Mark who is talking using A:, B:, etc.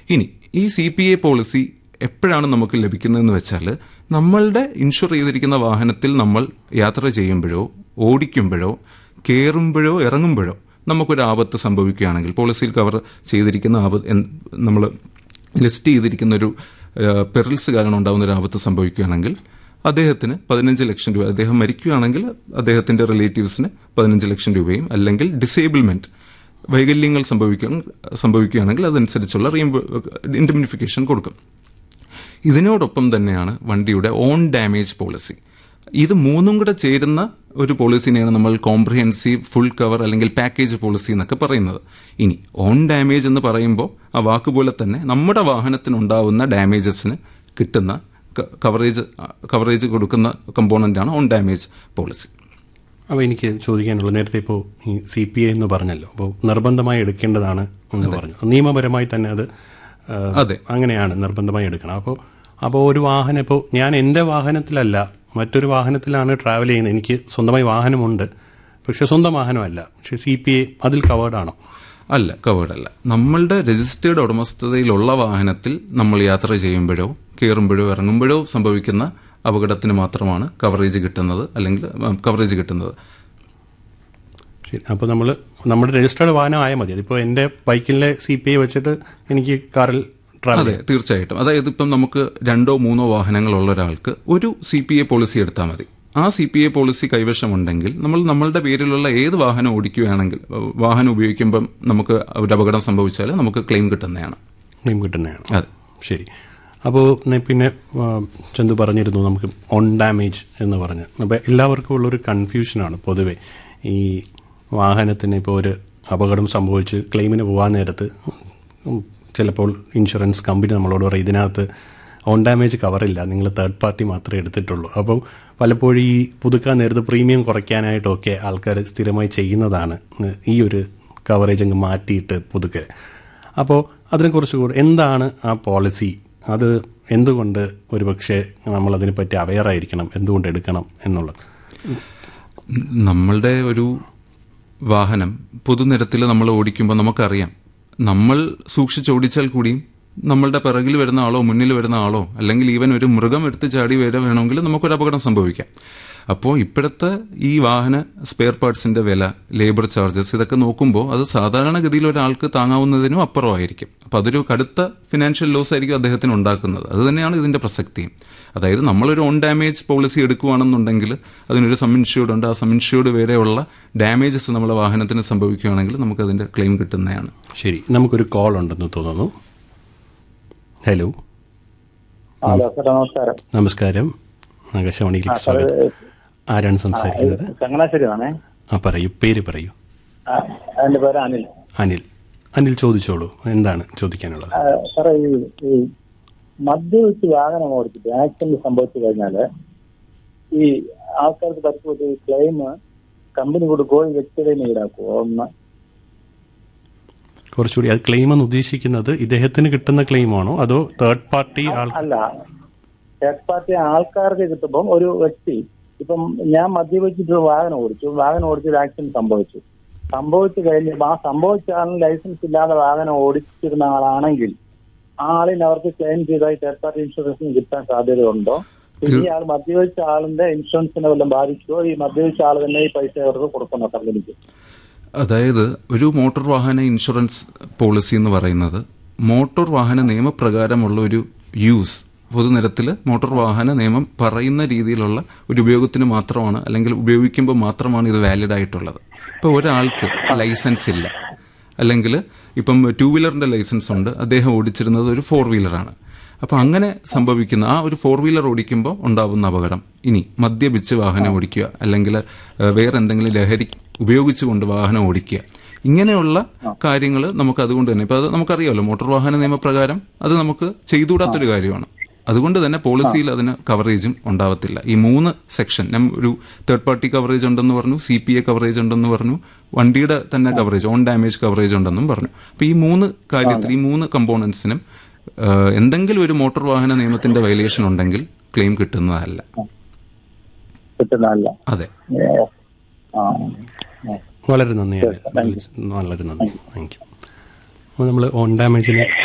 A: ഇനി ഈ C P A policy എപ്പോഴാണ് നമുക്ക് ലഭിക്കുന്നതെന്ന് വെച്ചാൽ നമ്മളുടെ ഇൻഷുർ ചെയ്തിരിക്കുന്ന വാഹനത്തിൽ നമ്മൾ യാത്ര ചെയ്യുമ്പോഴോ ഓടിക്കുമ്പോഴോ കയറുമ്പോഴോ ഇറങ്ങുമ്പോഴോ നമുക്കൊരു ആപത്ത് സംഭവിക്കുകയാണെങ്കിൽ പോളിസിയിൽ കവർ ചെയ്തിരിക്കുന്ന ആപത്ത് നമ്മൾ ലിസ്റ്റ് ചെയ്തിരിക്കുന്ന ഒരു പെറിൽസ് കാരണം ഉണ്ടാകുന്ന ഒരു ആപത്ത് സംഭവിക്കുകയാണെങ്കിൽ അദ്ദേഹത്തിന് പതിനഞ്ച് ലക്ഷം രൂപ അദ്ദേഹം മരിക്കുകയാണെങ്കിൽ അദ്ദേഹത്തിന്റെ റിലേറ്റീവ്സിന് പതിനഞ്ച് ലക്ഷം രൂപയും അല്ലെങ്കിൽ ഡിസേബിൾമെന്റ് വൈകല്യങ്ങൾ സംഭവിക്കുക സംഭവിക്കുകയാണെങ്കിൽ അതനുസരിച്ചുള്ള റീംബ ഇൻഡമിനിഫിക്കേഷൻ കൊടുക്കും ഇതിനോടൊപ്പം തന്നെയാണ് വണ്ടിയുടെ ഓൺ ഡാമേജ് പോളിസി ഇത് മൂന്നും കൂടെ ചേരുന്ന ഒരു പോളിസിനെയാണ് നമ്മൾ കോംപ്രിഹെൻസീവ് ഫുൾ കവർ അല്ലെങ്കിൽ പാക്കേജ് പോളിസി എന്നൊക്കെ പറയുന്നത് ഇനി ഓൺ ഡാമേജ് എന്ന് പറയുമ്പോൾ ആ വാക്ക് പോലെ തന്നെ നമ്മുടെ വാഹനത്തിനുണ്ടാവുന്ന ഡാമേജസിന് കിട്ടുന്ന കവറേജ് കവറേജ് കൊടുക്കുന്ന കമ്പോണൻ്റാണ് ഓൺ ഡാമേജ് പോളിസി
B: അപ്പോൾ എനിക്ക് ചോദിക്കാനുള്ളത് നേരത്തെ ഇപ്പോൾ ഈ സി പി ഐ എന്ന് പറഞ്ഞല്ലോ അപ്പോൾ നിർബന്ധമായി എടുക്കേണ്ടതാണ് എന്ന് പറഞ്ഞു നിയമപരമായി തന്നെ അത് ആ,
A: അതെ.
B: അങ്ങനെയാണ് നിർബന്ധമായി എടുക്കണം അപ്പോൾ അപ്പോൾ ഒരു വാഹനം ഇപ്പോൾ ഞാൻ എൻ്റെ വാഹനത്തിലല്ല മറ്റൊരു വാഹനത്തിലാണ് ട്രാവൽ ചെയ്യുന്നത് എനിക്ക് സ്വന്തമായി വാഹനമുണ്ട് പക്ഷെ സ്വന്തം വാഹനമല്ല പക്ഷെ സി പി ഐ അതിൽ കവേർഡ് ആണോ
A: അല്ല കവേർഡ് അല്ല നമ്മളുടെ രജിസ്റ്റേർഡ് ഉടമസ്ഥതയിലുള്ള വാഹനത്തിൽ നമ്മൾ യാത്ര ചെയ്യുമ്പോഴോ കയറുമ്പോഴോ ഇറങ്ങുമ്പോഴോ സംഭവിക്കുന്ന അപകടത്തിന് മാത്രമാണ് കവറേജ് കിട്ടുന്നത് അല്ലെങ്കിൽ കവറേജ് കിട്ടുന്നത്
B: ശരി അപ്പോൾ നമ്മൾ നമ്മുടെ രജിസ്റ്റേർഡ് വാഹനം ആയാൽ മതി അതിപ്പോൾ എൻ്റെ ബൈക്കിലെ സി പി ഐ വെച്ചിട്ട് എനിക്ക് കാറിൽ ട്രാവൽ
A: അതെ തീർച്ചയായിട്ടും അതായത് ഇപ്പം നമുക്ക് രണ്ടോ മൂന്നോ വാഹനങ്ങളുള്ള ഒരാൾക്ക് ഒരു സി പി എ പോളിസി എടുത്താൽ മതി ആ സി പി എ പോളിസി കൈവശമുണ്ടെങ്കിൽ നമ്മൾ നമ്മളുടെ പേരിലുള്ള ഏത് വാഹനം ഓടിക്കുകയാണെങ്കിൽ ഏഹ്, വാഹനം ഉപയോഗിക്കുമ്പം നമുക്ക് ഒരു അപകടം സംഭവിച്ചാൽ നമുക്ക് ക്ലെയിം കിട്ടുന്നതാണ്
B: ക്ലെയിം കിട്ടുന്നതാണ്
A: അതെ
B: ശരി അപ്പോൾ പിന്നെ ആ, ചന്തു പറഞ്ഞിരുന്നു നമുക്ക് ഓൺ ഡാമേജ് എന്ന് പറഞ്ഞ് അപ്പോൾ എല്ലാവർക്കും ഉള്ളൊരു കൺഫ്യൂഷനാണ് പൊതുവെ ഈ വാഹനത്തിന് ഇപ്പോൾ ഒരു അപകടം സംഭവിച്ച് ക്ലെയിമിന് പോകാൻ നേരത്ത് ഉം, ചിലപ്പോൾ ഇൻഷുറൻസ് കമ്പനി നമ്മളോട് പറയും ഇതിനകത്ത് ഓൺ ഡാമേജ് കവറില്ല നിങ്ങൾ തേർഡ് പാർട്ടി മാത്രമേ എടുത്തിട്ടുള്ളൂ അപ്പോൾ പലപ്പോഴും ഈ പുതുക്കാൻ നേരത്ത് പ്രീമിയം കുറയ്ക്കാനായിട്ടൊക്കെ ആൾക്കാർ സ്ഥിരമായി ചെയ്യുന്നതാണ് ഈ ഒരു കവറേജ് അങ്ങ് മാറ്റിയിട്ട് പുതുക്കൽ അപ്പോൾ അതിനെക്കുറിച്ച് കൂടെ എന്താണ് ആ പോളിസി അത് എന്തുകൊണ്ട് ഒരുപക്ഷെ നമ്മൾ അതിനെപ്പറ്റി അവെയർ ആയിരിക്കണം എന്തുകൊണ്ട് എടുക്കണം എന്നുള്ളത്
A: നമ്മളുടെ ഒരു വാഹനം പൊതുനിരത്തിൽ നമ്മൾ ഓടിക്കുമ്പോൾ നമുക്കറിയാം നമ്മൾ സൂക്ഷിച്ചോടിച്ചാൽ കൂടിയും നമ്മളുടെ പിറകിൽ വരുന്ന ആളോ മുന്നിൽ വരുന്ന ആളോ അല്ലെങ്കിൽ ഈവൻ ഒരു മൃഗം എടുത്ത് ചാടി വരെ വേണമെങ്കിൽ നമുക്കൊരു അപകടം സംഭവിക്കാം അപ്പോൾ ഇപ്പോഴത്തെ ഈ വാഹന സ്പെയർ പാർട്സിന്റെ വില ലേബർ ചാർജസ് ഇതൊക്കെ നോക്കുമ്പോൾ അത് സാധാരണഗതിയിൽ ഒരാൾക്ക് താങ്ങാവുന്നതിനും അപ്പുറമായിരിക്കും അപ്പോൾ അതൊരു കടുത്ത ഫിനാൻഷ്യൽ ലോസ് ആയിരിക്കും അദ്ദേഹത്തിന് ഉണ്ടാക്കുന്നത് അത് തന്നെയാണ് ഇതിന്റെ പ്രസക്തിയും അതായത് നമ്മളൊരു ഓൺ ഡാമേജ് പോളിസി എടുക്കുകയാണെന്നുണ്ടെങ്കിൽ അതിനൊരു സം ഇൻഷ്യൂർഡ് ഉണ്ട് ആ സം ഇൻഷ്യൂർഡ് വരെയുള്ള ഡാമേജസ് നമ്മുടെ വാഹനത്തിന് സംഭവിക്കുകയാണെങ്കിൽ നമുക്ക് അതിന്റെ ക്ലെയിം കിട്ടുന്നതാണ്
B: ശരി നമുക്കൊരു കോൾ ഉണ്ടെന്ന് തോന്നുന്നു ഹലോ
C: ഹലോ സാർ നമസ്കാരം
B: നമസ്കാരം ആകാശവാണിയിലേക്ക് സ്വാഗതം ആരാണ് സംസാരിക്കുന്നത്
C: ചങ്ങനാശ്ശേരിയാണേ
B: ആ പറയൂ പേര് പറയൂ
C: ആ, എന്റെ പേര് അനിൽ
B: അനിൽ അനിൽ ചോദിച്ചോളൂ എന്താണ് ചോദിക്കാനുള്ളത്
C: ആ, സാറേ ഈ ഈ മദ്യപിച്ച് വാഹനം ഓടിച്ചിട്ട് ആക്സിഡന്റ് സംഭവിച്ചു കഴിഞ്ഞാല് ഈ ആൾക്കാർക്ക് പറ്റുന്ന ക്ലെയിം കമ്പനി കൊടുക്കുമോ ഈ വ്യക്തിയുടെ ഈടാക്കുമോ ഒന്ന്
B: കുറച്ചുകൂടി അത് ക്ലെയിം എന്ന് ഉദ്ദേശിക്കുന്നത് ഇദ്ദേഹത്തിന് കിട്ടുന്ന ക്ലെയിമാണോ അതോ തേർഡ് പാർട്ടി ആൾ
C: അല്ല തേർഡ് പാർട്ടി ആൾക്കാർക്ക് കിട്ടുമ്പം ഒരു വ്യക്തി ഇപ്പം ഞാൻ മദ്യപിച്ചിട്ട് ഒരു വാഹനം ഓടിച്ചു വാഹനം ഓടിച്ചൊരു ആക്സിഡന്റ് സംഭവിച്ചു സംഭവിച്ചു കഴിഞ്ഞപ്പോൾ ആ സംഭവിച്ച ആളിന് ലൈസൻസ് ഇല്ലാതെ വാഹനം ഓടിച്ചിരുന്ന ആളാണെങ്കിൽ ആ ആളിന് അവർക്ക് ക്ലെയിം ചെയ്തായി തേർഡ് പാർട്ടി ഇൻഷുറൻസിന് കിട്ടാൻ സാധ്യതയുണ്ടോ പിന്നെ ഈ ആൾ മദ്യപിച്ച ആളിന്റെ ഇൻഷുറൻസിനെ വല്ലതും ബാധിക്കുമോ ഈ മദ്യപിച്ച ആൾ തന്നെ ഈ പൈസ അവർക്ക് കൊടുക്കണോ കമ്പനിക്ക്
A: അതായത് ഒരു മോട്ടോർ വാഹന ഇൻഷുറൻസ് പോളിസി എന്ന് പറയുന്നത് മോട്ടോർ വാഹന നിയമപ്രകാരമുള്ള ഒരു യൂസ് പൊതുനിരത്തിൽ മോട്ടോർ വാഹന നിയമം പറയുന്ന രീതിയിലുള്ള ഒരു ഉപയോഗത്തിന് മാത്രമാണ് അല്ലെങ്കിൽ ഉപയോഗിക്കുമ്പോൾ മാത്രമാണ് ഇത് വാലിഡ് ആയിട്ടുള്ളത് ഇപ്പോൾ ഒരാൾക്ക് ലൈസൻസ് ഇല്ല അല്ലെങ്കിൽ ഇപ്പം ടൂ വീലറിന്റെ ലൈസൻസ് ഉണ്ട് അദ്ദേഹം ഓടിച്ചിരുന്നത് ഒരു ഫോർ വീലറാണ് അപ്പോൾ അങ്ങനെ സംഭവിക്കുന്ന ആ ഒരു ഫോർ വീലർ ഓടിക്കുമ്പോൾ ഉണ്ടാവുന്ന അപകടം ഇനി മദ്യപിച്ച് വാഹനം ഓടിക്കുക അല്ലെങ്കിൽ ഏഹ്, വേറെ എന്തെങ്കിലും ലഹരി ഉപയോഗിച്ചുകൊണ്ട് വാഹനം ഓടിക്കുക ഇങ്ങനെയുള്ള കാര്യങ്ങൾ നമുക്ക് അതുകൊണ്ട് തന്നെ ഇപ്പൊ അത് നമുക്കറിയാമല്ലോ മോട്ടോർ വാഹന നിയമപ്രകാരം അത് നമുക്ക് ചെയ്തുകൂടാത്തൊരു കാര്യമാണ് അതുകൊണ്ട് തന്നെ പോളിസിയിൽ അതിന് കവറേജും ഉണ്ടാവത്തില്ല ഈ മൂന്ന് സെക്ഷൻ ഞാൻ ഒരു തേർഡ് പാർട്ടി കവറേജ് ഉണ്ടെന്ന് പറഞ്ഞു സി പി എ കവറേജ് ഉണ്ടെന്ന് പറഞ്ഞു വണ്ടിയുടെ തന്നെ കവറേജ് ഓൺ ഡാമേജ് കവറേജ് ഉണ്ടെന്നും പറഞ്ഞു അപ്പൊ ഈ മൂന്ന് കാര്യത്തിൽ ഈ മൂന്ന് കമ്പോണൻസിനും എന്തെങ്കിലും ഒരു മോട്ടോർ വാഹന നിയമത്തിന്റെ വയലേഷൻ ഉണ്ടെങ്കിൽ ക്ലെയിം കിട്ടുന്നതല്ല
C: കിട്ടുന്നതല്ല
A: അതെ
C: ഏ, ആ ആ.
B: വളരെ നന്ദി അനിൽ. വളരെ നന്ദി താങ്ക് യു അപ്പോൾ നമ്മൾ ഓൺ ഡാമേജിനെ